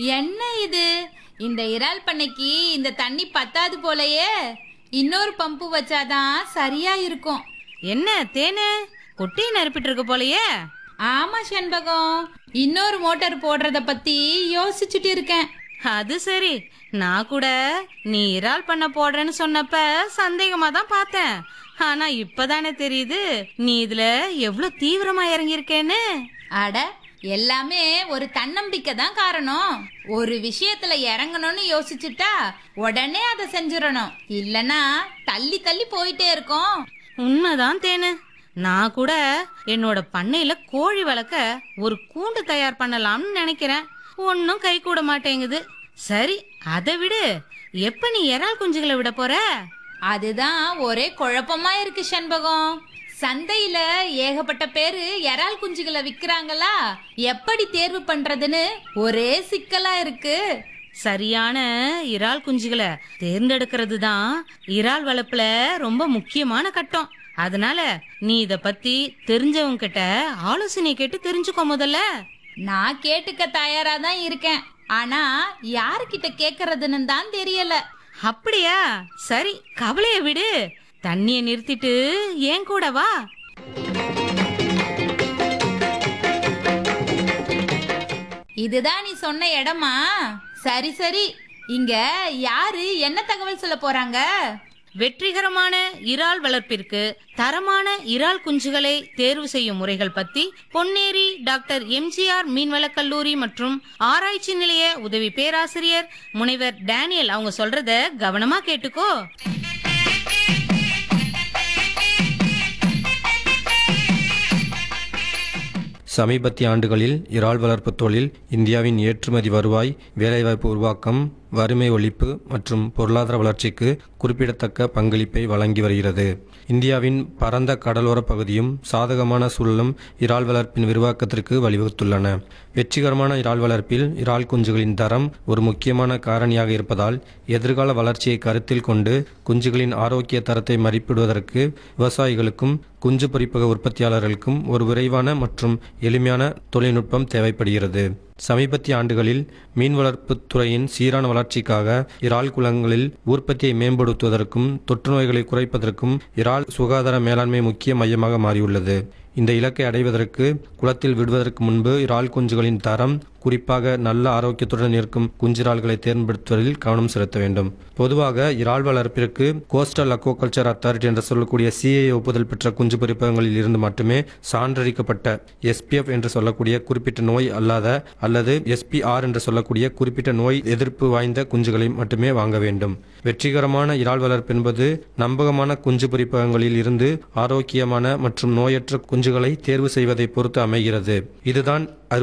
என்ன இது இந்த இறால் பண்ணைக்கு இந்த தண்ணி பத்தாது போலயே இன்னொரு பம்பு வச்சாதான் சரியா இருக்கும் என்ன தேனு கொட்டி நறுப்பிட்டு இருக்க போலயே ஆமா செண்பகம் இன்னொரு மோட்டார் போடுறத பத்தி யோசிச்சுட்டு இருக்கேன் அது சரி நான் கூட நீ இறால் பண்ண போடுறேன்னு சொன்னப்ப சந்தேகமா தான் பார்த்தேன் ஆனா இப்பதானே தெரியுது நீ இதுல எவ்வளவு தீவிரமா இறங்கியிருக்கேன்னு அட எல்லாமே ஒரு தன்னம்பிக்கை தான் காரணம் ஒரு விஷயத்துல இறங்கணும்னு யோசிச்சுட்டா உடனே அதை செஞ்சிடணும் இல்லனா தள்ளி தள்ளி போயிட்டே இருக்கோம் உண்மைதான் தேனு நான் கூட என்னோட பண்ணையில கோழி வளர்க்க ஒரு கூண்டு தயார் பண்ணலாம்னு நினைக்கிறேன் ஒன்னும் கை கூட மாட்டேங்குது சரி அதை விடு எப்ப நீ இறால் குஞ்சுகளை விட போற அதுதான் ஒரே குழப்பமா இருக்கு செண்பகம் சந்தையில ஏகப்பட்ட பேரு இறால் குஞ்சுகளை விக்கிறாங்களா எப்படி தேர்வு பண்றதுன்னு ஒரே சிக்கலா இருக்கு சரியான இறால் குஞ்சுகளை தேர்ந்தெடுக்கிறது தான் இறால் வளர்ப்புல ரொம்ப முக்கியமான கட்டம் அதனால நீ இத பத்தி தெரிஞ்சவங்க கிட்ட ஆலோசனை கேட்டு தெரிஞ்சுக்கோ முதல்ல நான் கேட்டுக்க தயாரா தான் இருக்கேன் ஆனா யாருக்கிட்ட கேக்குறதுன்னு தான் தெரியல அப்படியா சரி கவலைய விடு தண்ணிய நிறுத்திட்டு ஏன் கூட வா இதுதான் நீ சொன்ன இடமா சரி சரி இங்க யாரு என்ன தகவல் சொல்ல போறாங்க வெற்றிகரமான இறால் வளர்ப்பிற்கு தரமான இறால் குஞ்சுகளை தேர்வு செய்யும் முறைகள் பத்தி பொன்னேரி டாக்டர் எம்ஜிஆர் மீன்வளக் கல்லூரி மற்றும் ஆராய்ச்சி நிலைய உதவி பேராசிரியர் முனைவர் டேனியல் அவங்க சொல்றத கவனமா கேட்டுக்கோ சமீபத்திய ஆண்டுகளில் இறால் வளர்ப்பு தொழில் இந்தியாவின் ஏற்றுமதி வருவாய் வேலைவாய்ப்பு உருவாக்கம் வறுமை ஒழிப்பு மற்றும் பொருளாதார வளர்ச்சிக்கு குறிப்பிடத்தக்க பங்களிப்பை வழங்கி வருகிறது இந்தியாவின் பரந்த கடலோர பகுதியும் சாதகமான சூழலும் இறால் வளர்ப்பின் விரிவாக்கத்திற்கு வழிவகுத்துள்ளன வெற்றிகரமான இறால் வளர்ப்பில் இறால் குஞ்சுகளின் தரம் ஒரு முக்கியமான காரணியாக இருப்பதால் எதிர்கால வளர்ச்சியை கருத்தில் கொண்டு குஞ்சுகளின் ஆரோக்கிய தரத்தை மதிப்பிடுவதற்கு விவசாயிகளுக்கும் குஞ்சு பொரிப்பக உற்பத்தியாளர்களுக்கும் ஒரு விரைவான மற்றும் எளிமையான தொழில்நுட்பம் தேவைப்படுகிறது சமீபத்திய ஆண்டுகளில் மீன் வளர்ப்பு துறையின் சீரான வளர்ச்சிக்காக இறால் குளங்களில் உற்பத்தியை மேம்படுத்துவதற்கும் தொற்று நோய்களை குறைப்பதற்கும் இறால் சுகாதார மேலாண்மை முக்கிய மையமாக மாறியுள்ளது இந்த இலக்கை அடைவதற்கு குளத்தில் விடுவதற்கு முன்பு இறால் குஞ்சுகளின் தரம் குறிப்பாக நல்ல ஆரோக்கியத்துடன் இருக்கும் குஞ்சிரால்களை தேர்ந்தெடுப்பதில் கவனம் செலுத்த வேண்டும் பொதுவாக இறால் வளர்ப்பிற்கு கோஸ்டல் அக்வாகல்ச்சர் அத்தாரிட்டி என்று சொல்லக்கூடிய சிஏ ஒப்புதல் பெற்ற குஞ்சு பொரிப்பகங்களில் இருந்து மட்டுமே சான்றளிக்கப்பட்ட எஸ்பிஎஃப் என்று சொல்லக்கூடிய குறிப்பிட்ட நோய் அல்லாத அல்லது எஸ்பிஆர் என்று சொல்லக்கூடிய குறிப்பிட்ட நோய் எதிர்ப்பு வாய்ந்த குஞ்சுகளை மட்டுமே வாங்க வேண்டும் வெற்றிகரமான இறால் வளர்ப்பு என்பது நம்பகமான குஞ்சு பொரிப்பகங்களில் இருந்து ஆரோக்கியமான மற்றும் நோயற்ற குஞ்சுகளை தேர்வு செய்வதை பொறுத்து அமைகிறது இதுதான்